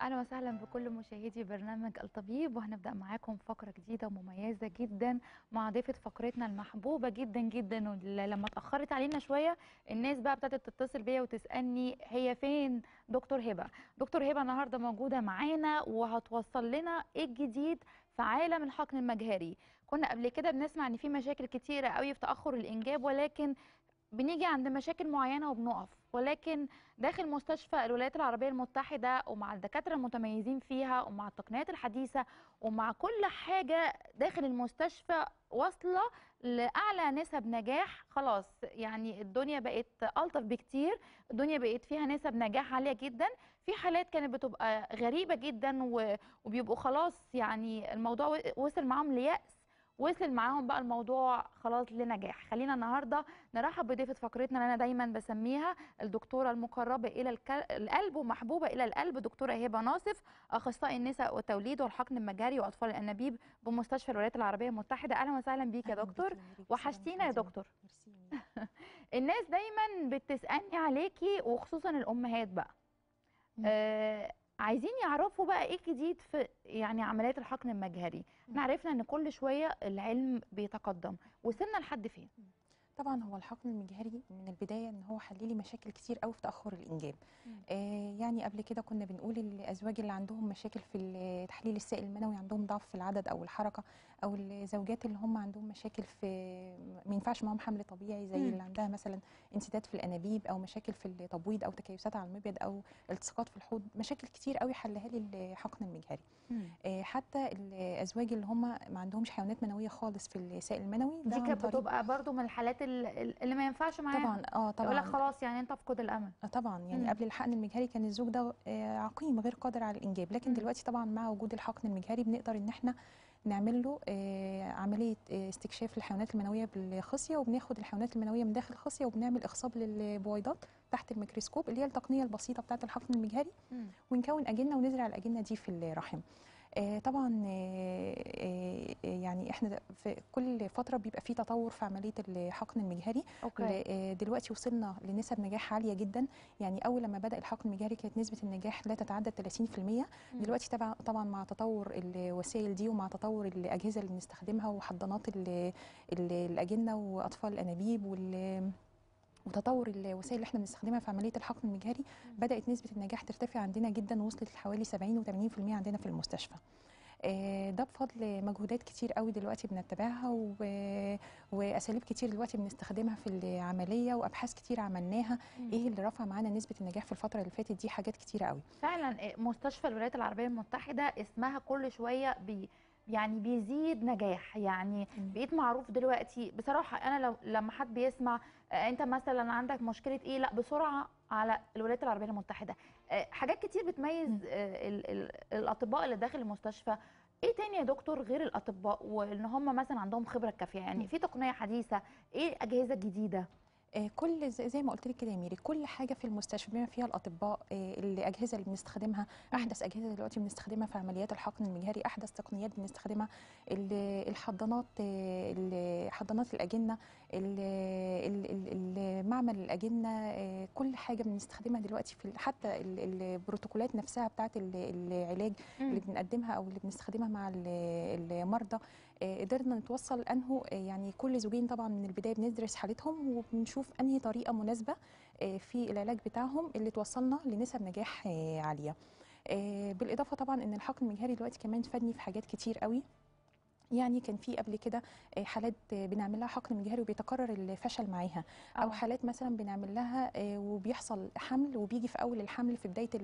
اهلا وسهلا بكل مشاهدي برنامج الطبيب وهنبدا معاكم فقره جديده ومميزه جدا مع ضيفه فقرتنا المحبوبه جدا جدا واللي لما اتاخرت علينا شويه الناس بقى ابتدت تتصل بيا وتسالني هي فين دكتور هبه دكتور هبه النهارده موجوده معانا وهتوصل لنا ايه الجديد في عالم الحقن المجهري كنا قبل كده بنسمع ان في مشاكل كتيره قوي في تاخر الانجاب ولكن بنيجي عند مشاكل معينه وبنقف ولكن داخل مستشفى الولايات العربيه المتحده ومع الدكاتره المتميزين فيها ومع التقنيات الحديثه ومع كل حاجه داخل المستشفى واصله لاعلى نسب نجاح خلاص يعني الدنيا بقت الطف بكتير الدنيا بقت فيها نسب نجاح عاليه جدا في حالات كانت بتبقى غريبه جدا وبيبقوا خلاص يعني الموضوع وصل معاهم ليأس وصل معاهم بقى الموضوع خلاص لنجاح خلينا النهارده نرحب بضيفه فقرتنا اللي انا دايما بسميها الدكتوره المقربه الى القلب ومحبوبه الى القلب دكتوره هبه ناصف اخصائي النساء والتوليد والحقن المجاري واطفال الانابيب بمستشفى الولايات العربيه المتحده اهلا وسهلا بيك يا دكتور وحشتينا يا دكتور الناس دايما بتسالني عليكي وخصوصا الامهات بقى آه عايزين يعرفوا بقى ايه جديد في يعني عمليات الحقن المجهري احنا عرفنا ان كل شويه العلم بيتقدم وصلنا لحد فين طبعا هو الحقن المجهري من البدايه ان هو حل لي مشاكل كتير قوي في تاخر الانجاب آه يعني قبل كده كنا بنقول الازواج اللي عندهم مشاكل في تحليل السائل المنوي عندهم ضعف في العدد او الحركه او الزوجات اللي هم عندهم مشاكل في ما ينفعش معاهم حمل طبيعي زي مم. اللي عندها مثلا انسداد في الانابيب او مشاكل في التبويض او تكيسات على المبيض او التصاقات في الحوض مشاكل كتير قوي حلها لي الحقن المجهري آه حتى الازواج اللي هم ما عندهمش حيوانات منويه خالص في السائل المنوي دي كانت بتبقى برضو من الحالات اللي ما ينفعش معاها طبعا اه طبعا يقول لك خلاص يعني انت فقد الامل اه طبعا يعني مم. قبل الحقن المجهري كان الزوج ده آه عقيم غير قادر على الانجاب لكن مم. دلوقتي طبعا مع وجود الحقن المجهري بنقدر ان احنا نعمل له آه عمليه آه استكشاف للحيوانات المنويه بالخصيه وبناخد الحيوانات المنويه من داخل الخصيه وبنعمل اخصاب للبويضات تحت الميكروسكوب اللي هي التقنيه البسيطه بتاعه الحقن المجهري مم. ونكون اجنه ونزرع الاجنه دي في الرحم آه طبعا آه يعني احنا في كل فتره بيبقى في تطور في عمليه الحقن المجهري أوكي. آه دلوقتي وصلنا لنسب نجاح عاليه جدا يعني اول لما بدا الحقن المجهري كانت نسبه النجاح لا تتعدى 30% مم. دلوقتي طبعا طبعا مع تطور الوسائل دي ومع تطور الاجهزه اللي بنستخدمها وحضانات الاجنه واطفال الانابيب وال وتطور الوسائل اللي احنا بنستخدمها في عمليه الحقن المجهري بدات نسبه النجاح ترتفع عندنا جدا وصلت لحوالي 70 و80% عندنا في المستشفى ده بفضل مجهودات كتير قوي دلوقتي بنتبعها و... واساليب كتير دلوقتي بنستخدمها في العمليه وابحاث كتير عملناها مم. ايه اللي رفع معانا نسبه النجاح في الفتره اللي فاتت دي حاجات كتيره قوي فعلا مستشفى الولايات العربيه المتحده اسمها كل شويه بي يعني بيزيد نجاح يعني بقيت معروف دلوقتي بصراحه انا لو لما حد بيسمع انت مثلا عندك مشكله ايه لا بسرعه على الولايات العربيه المتحده حاجات كتير بتميز ال ال الاطباء اللي داخل المستشفى ايه تاني يا دكتور غير الاطباء وان هم مثلا عندهم خبره كافيه يعني في تقنيه حديثه ايه اجهزه جديده كل زي ما قلت لك كده يا ميري كل حاجه في المستشفى بما فيها الاطباء الاجهزه اللي بنستخدمها احدث اجهزه دلوقتي بنستخدمها في عمليات الحقن المجهري احدث تقنيات بنستخدمها الحضانات حضانات الاجنه معمل الاجنه كل حاجه بنستخدمها دلوقتي في حتى البروتوكولات نفسها بتاعه العلاج اللي بنقدمها او اللي بنستخدمها مع المرضى قدرنا نتوصل انه يعني كل زوجين طبعا من البدايه بندرس حالتهم وبنشوف انهي طريقه مناسبه في العلاج بتاعهم اللي توصلنا لنسب نجاح عاليه بالاضافه طبعا ان الحقن المجهري دلوقتي كمان فادني في حاجات كتير قوي يعني كان في قبل كده حالات بنعمل لها حقن مجهري وبيتكرر الفشل معاها او حالات مثلا بنعمل لها وبيحصل حمل وبيجي في اول الحمل في بدايه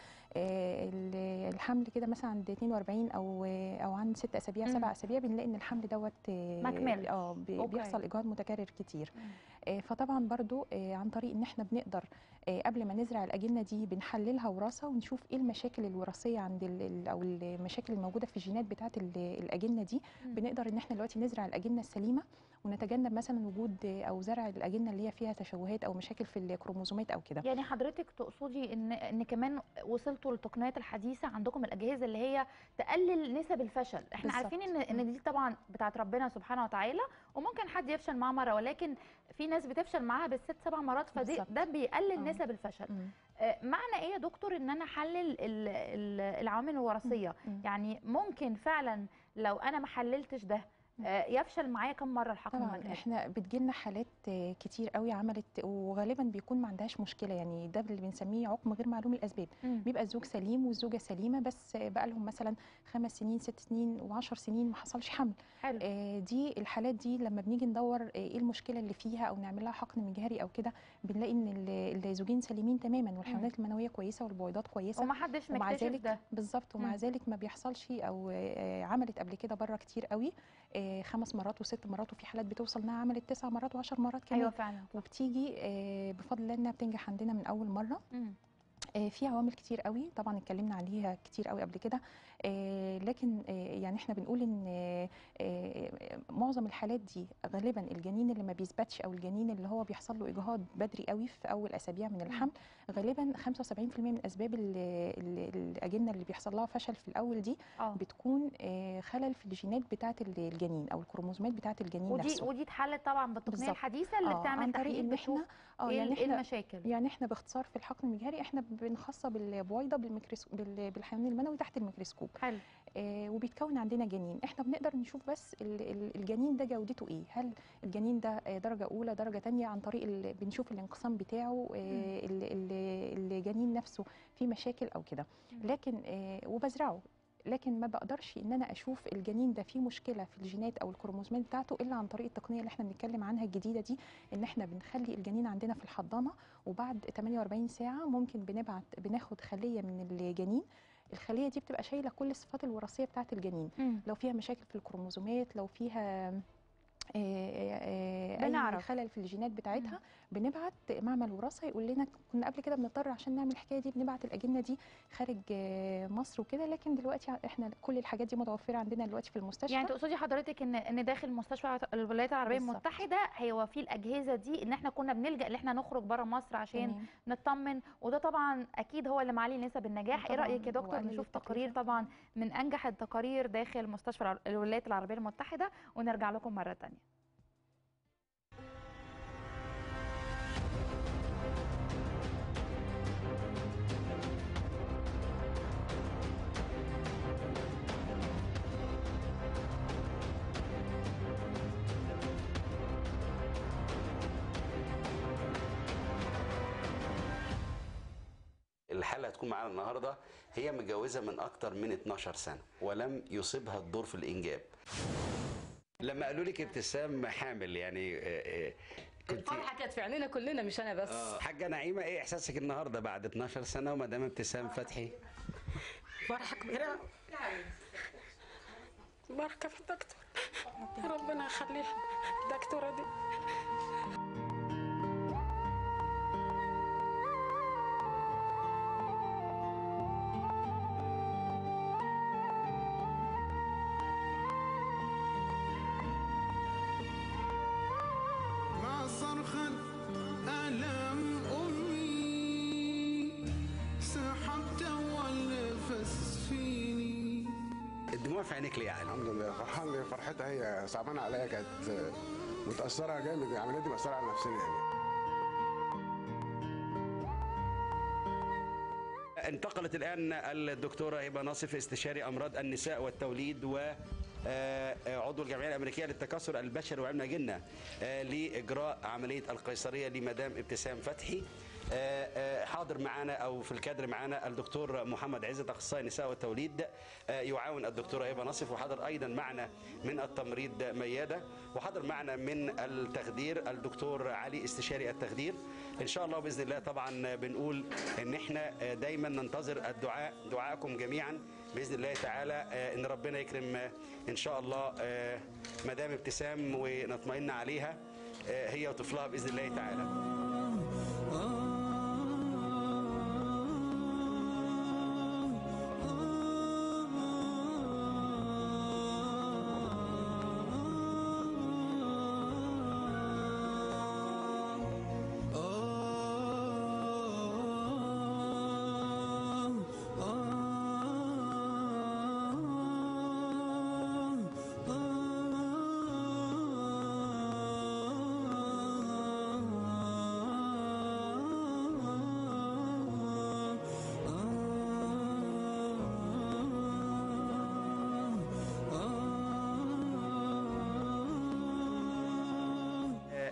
الحمل كده مثلا عند 42 او او عند 6 اسابيع 7 اسابيع بنلاقي ان الحمل دوت مكمل اه بيحصل اجهاض متكرر كتير فطبعا برضو عن طريق ان احنا بنقدر قبل ما نزرع الاجنه دي بنحللها وراثه ونشوف ايه المشاكل الوراثيه عند او المشاكل الموجوده في الجينات بتاعه الاجنه دي بنقدر ان احنا دلوقتي نزرع الاجنه السليمه ونتجنب مثلا وجود او زرع الاجنه اللي هي فيها تشوهات او مشاكل في الكروموزومات او كده يعني حضرتك تقصدي ان ان كمان وصلتوا للتقنيات الحديثه عندكم الاجهزه اللي هي تقلل نسب الفشل احنا بالظبط. عارفين ان ان مم. دي طبعا بتاعت ربنا سبحانه وتعالى وممكن حد يفشل معاه مره ولكن في ناس بتفشل معاها بالست سبع مرات فدي بالظبط. ده بيقلل آه. نسب الفشل مم. آه، معنى ايه يا دكتور ان انا احلل ال- ال- العوامل الوراثيه مم. يعني ممكن فعلا لو انا ما حللتش ده مم. آه، يفشل معايا كم مره الحقن طبعا المجهري احنا بتجيلنا حالات آه، كتير قوي عملت وغالبا بيكون ما عندهاش مشكله يعني ده اللي بنسميه عقم غير معلوم الاسباب مم. بيبقى الزوج سليم والزوجه سليمه بس بقى لهم مثلا خمس سنين ست سنين وعشر سنين ما حصلش حمل حلو آه، دي الحالات دي لما بنيجي ندور آه، ايه المشكله اللي فيها او نعمل لها حقن مجهري او كده بنلاقي ان ال- الزوجين سليمين تماما والحيوانات المنويه كويسه والبويضات كويسه ومحدش ومع مكتشف ذلك ده بالظبط ومع مم. ذلك ما بيحصلش او آه، عملت قبل كده بره كتير قوي آه، خمس مرات وست مرات وفي حالات بتوصل انها عملت تسع مرات وعشر مرات كمان ايوه فعلا وبتيجي آه، بفضل الله انها بتنجح عندنا من اول مره مم. آه، في عوامل كتير قوي طبعا اتكلمنا عليها كتير قوي قبل كده آه، لكن آه، يعني احنا بنقول ان آه، آه، معظم الحالات دي غالبا الجنين اللي ما بيثبتش او الجنين اللي هو بيحصل له اجهاض بدري قوي في اول اسابيع من الحمل غالبا 75% من اسباب ال- ال- الاجنه اللي بيحصل لها فشل في الاول دي اه بتكون آه، خلل في الجينات بتاعه الجنين او الكروموزومات بتاعه الجنين ودي نفسه ودي اتحلت طبعا بالتقنيه بالظبط. الحديثه اللي آه، بتعمل عن طريق تحليل ان بتشوف احنا اه ايه يعني ال- إيه احنا المشاكل يعني احنا باختصار في الحقن المجهري احنا بنخصب البويضه بالميكروسكوب بالحيوان المنوي تحت الميكروسكوب حلو آه وبيتكون عندنا جنين احنا بنقدر نشوف بس ال- ال- الجنين ده جودته ايه هل الجنين ده آه، درجه اولى درجه تانية عن طريق ال- بنشوف الانقسام بتاعه آه ال- ال- الجنين نفسه فيه مشاكل او كده مم. لكن آه وبزرعه لكن ما بقدرش ان انا اشوف الجنين ده فيه مشكله في الجينات او الكروموزومات بتاعته الا عن طريق التقنيه اللي احنا بنتكلم عنها الجديده دي ان احنا بنخلي الجنين عندنا في الحضانه وبعد 48 ساعه ممكن بنبعت بناخد خليه من الجنين الخليه دي بتبقى شايله كل الصفات الوراثيه بتاعه الجنين مم. لو فيها مشاكل في الكروموزومات لو فيها آه، آه، اي بنعرف. خلل في الجينات بتاعتها بنبعت معمل وراثه يقول لنا كنا قبل كده بنضطر عشان نعمل الحكايه دي بنبعت الاجنه دي خارج آه، مصر وكده لكن دلوقتي احنا كل الحاجات دي متوفره عندنا دلوقتي في المستشفى يعني تقصدي حضرتك ان ان داخل مستشفى الولايات العربيه بالظبط. المتحده هو في الاجهزه دي ان احنا كنا بنلجا ان احنا نخرج بره مصر عشان تمام. نطمن وده طبعا اكيد هو اللي معالي نسب النجاح ايه طبعاً، رايك يا دكتور وقلل نشوف التكلفة. تقارير طبعا من انجح التقارير داخل مستشفى الع- الولايات العربيه المتحده ونرجع لكم مره ثانيه الحالة هتكون معانا النهاردة هي متجوزة من أكتر من 12 سنة ولم يصيبها الدور في الإنجاب لما قالوا لك ابتسام حامل يعني آه، آه، كنت الفرحه كانت في عينينا كلنا مش انا بس آه، حاجة نعيمة إيه إحساسك النهاردة بعد 12 سنة ومدام ابتسام فتحي فرحه كبيره بركه في الدكتور ربنا يخليها الدكتوره دي مع صرخة ألم أمي سحبت والنفس فيني الدموع في عينيك ليه يا علي؟ الحمد لله فرحان بيها فرحتها هي صعبانه عليا كانت متاثره جامد العمليه دي مأثره على نفسنا يعني انتقلت الآن الدكتورة هبة ناصف استشاري أمراض النساء والتوليد و آه، آه، عضو الجمعيه الامريكيه للتكاثر البشري وعلم الاجنه آه، لاجراء عمليه القيصريه لمدام ابتسام فتحي آه، آه، حاضر معنا او في الكادر معنا الدكتور محمد عزت اخصائي النساء والتوليد آه، يعاون الدكتوره هبه ناصف وحاضر ايضا معنا من التمريض مياده وحاضر معنا من التخدير الدكتور علي استشاري التخدير ان شاء الله باذن الله طبعا بنقول ان احنا آه، دايما ننتظر الدعاء دعاءكم جميعا باذن الله تعالى آه، ان ربنا يكرم آه، ان شاء الله آه، مدام ابتسام ونطمئن عليها آه، هي وطفلها باذن الله تعالى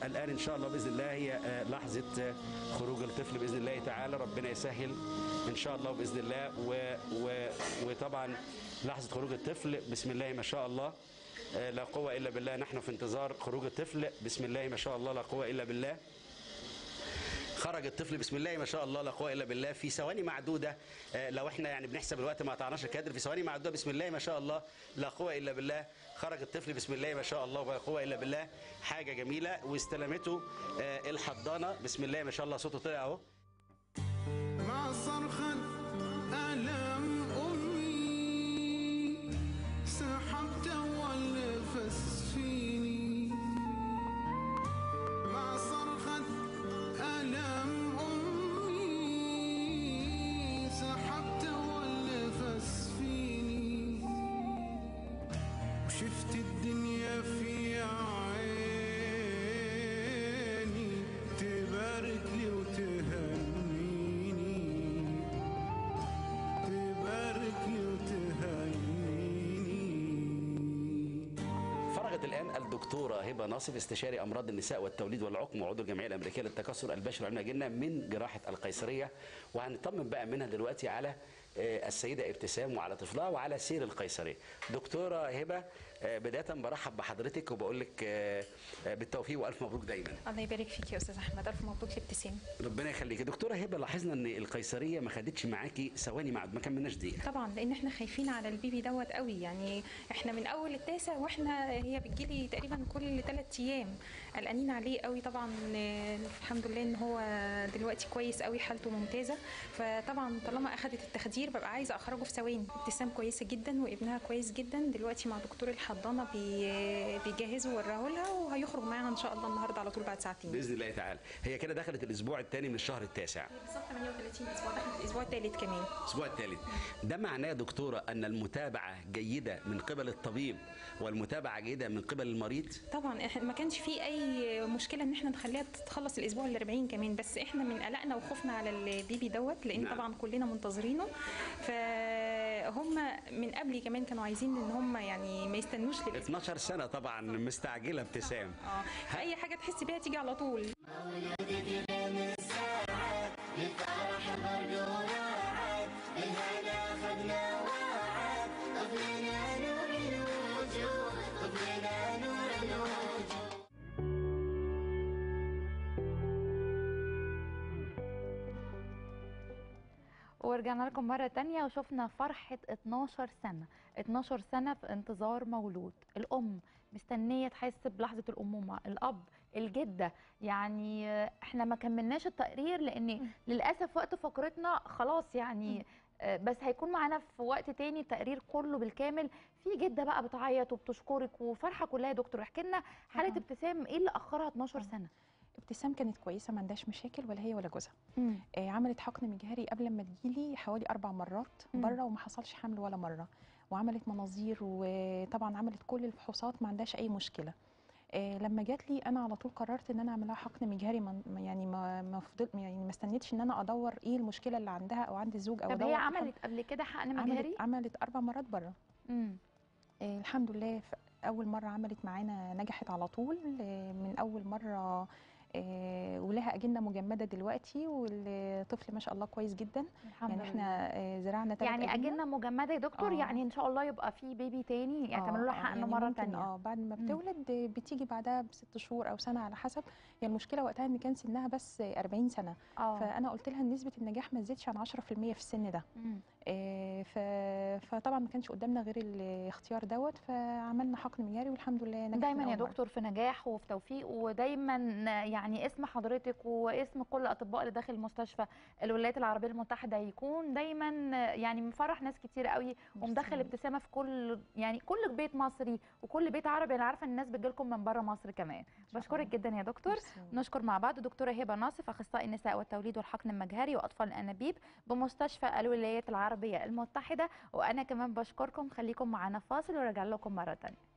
الان ان شاء الله باذن الله هي آه، لحظه آه، خروج الطفل باذن الله تعالى ربنا يسهل ان شاء الله باذن الله و و وطبعا لحظه خروج الطفل بسم الله ما شاء الله آه، لا قوه الا بالله نحن في انتظار خروج الطفل بسم الله ما شاء الله لا قوه الا بالله خرج الطفل بسم الله ما شاء الله لا قوه الا بالله في ثواني معدوده آه، لو احنا يعني بنحسب الوقت ما قطعناش الكادر في ثواني معدوده بسم الله ما شاء الله لا قوه الا بالله خرج الطفل بسم الله ما شاء الله ولا قوه الا بالله حاجه جميله واستلمته آه، الحضانه بسم الله ما شاء الله صوته طلع اهو مع صرخة ألم أمي سحبت والنفس فيني مع صرخة ألم أمي سحبت والنفس فيني وشفت الدنيا في عيني تبارك لي وتهنيني تبارك لي وتهنيني فرغت الان الدكتوره هبه ناصف استشاري امراض النساء والتوليد والعقم وعضو الجمعيه الامريكيه للتكاثر البشري والعلم الجنه من جراحه القيصريه وهنطمن بقى منها دلوقتي على آه، السيده ابتسام وعلى طفلها وعلى سير القيصريه. دكتوره هبه آه، بدايه برحب بحضرتك وبقول لك آه، آه، بالتوفيق والف مبروك دايما. الله يبارك فيك يا استاذ احمد الف مبروك لابتسام ربنا يخليك دكتوره هبه لاحظنا ان القيصريه ما خدتش معاكي ثواني معد ما كملناش دقيقه. طبعا لان احنا خايفين على البيبي دوت قوي يعني احنا من اول التاسع واحنا هي بتجيلي تقريبا كل ثلاث ايام قلقانين عليه قوي طبعا آه، الحمد لله ان هو دلوقتي كويس قوي حالته ممتازه فطبعا طالما اخذت التخدير ببقى عايزه اخرجه في ثواني ابتسام كويسه جدا وابنها كويس جدا دلوقتي مع دكتور الحضانه بي- بيجهزوا وراه لها وهيخرج معاها ان شاء الله النهارده على طول بعد ساعتين باذن الله تعالى. هي كده دخلت الاسبوع الثاني من الشهر التاسع. بالظبط 38 اسبوع داخل الاسبوع الثالث كمان الاسبوع الثالث ده معناه يا دكتوره ان المتابعه جيده من قبل الطبيب والمتابعه جيده من قبل المريض طبعا احنا ما كانش في اي مشكله ان احنا نخليها تخلص الاسبوع ال 40 كمان بس احنا من قلقنا وخوفنا على البيبي دوت لان نعم. طبعا كلنا منتظرينه فهم من قبلي كمان كانوا عايزين ان هم يعني ما يستنوش للاسبوع 12 سنه طبعا مستعجله ابتسام اه اي حاجه تحس بيها تيجي على طول ورجعنا لكم مرة تانية وشفنا فرحة 12 سنة 12 سنة في انتظار مولود الأم مستنية تحس بلحظة الأمومة الأب الجدة يعني آه، احنا ما كملناش التقرير لأن للأسف وقت فقرتنا خلاص يعني آه، بس هيكون معانا في وقت تاني التقرير كله بالكامل في جدة بقى بتعيط وبتشكرك وفرحة كلها يا دكتور احكي لنا حالة طبعاً. ابتسام ايه اللي أخرها 12 سنة ابتسام كانت كويسه ما عندهاش مشاكل ولا هي ولا جوزها مم. آه، عملت حقن مجهري قبل ما تجيلي حوالي اربع مرات مم. بره وما حصلش حمل ولا مره وعملت مناظير وطبعا عملت كل الفحوصات ما عندهاش اي مشكله آه، لما جات لي انا على طول قررت ان انا اعمل لها حقن مجهري ما ما- يعني ما ما فضل يعني ما استنيتش ان انا ادور ايه المشكله اللي عندها او عند الزوج او طب أدور هي في الحمل. عملت قبل كده حقن مجهري؟ عملت عملت اربع مرات بره مم. آه، الحمد لله ف- اول مره عملت معانا نجحت على طول آه، من اول مره آه، ولها اجنه مجمده دلوقتي والطفل ما شاء الله كويس جدا الحمد يعني لله. احنا آه، زرعنا ثلاث يعني اجنه مجمده يا دكتور آه. يعني ان شاء الله يبقى في بيبي تاني يعني تعملوا له حقن يعني مره ممكن تانية اه بعد ما مم. بتولد آه، بتيجي بعدها بست شهور او سنه على حسب هي المشكله وقتها ان كان سنها بس آه، 40 سنه اه فانا قلت لها نسبه النجاح ما تزيدش عن 10% في السن ده مم. آه، ف- فطبعا ما كانش قدامنا غير الاختيار دوت فعملنا حقن مجاري والحمد لله نجح دايما من يا أول مرة. دكتور في نجاح وفي توفيق ودايما يعني اسم حضرتك واسم كل الاطباء اللي داخل مستشفى الولايات العربيه المتحده يكون دايما يعني مفرح ناس كتير قوي ومدخل ميرسي. ابتسامه في كل يعني كل بيت مصري وكل بيت عربي انا عارفه ان الناس بتجيلكم من بره مصر كمان شاء بشكرك الله. جدا يا دكتور ميرسي. نشكر مع بعض دكتوره هبه ناصف اخصائي النساء والتوليد والحقن المجهري واطفال الانابيب بمستشفى الولايات العربيه المتحده وانا كمان بشكركم خليكم معانا فاصل وراجع لكم مره ثانيه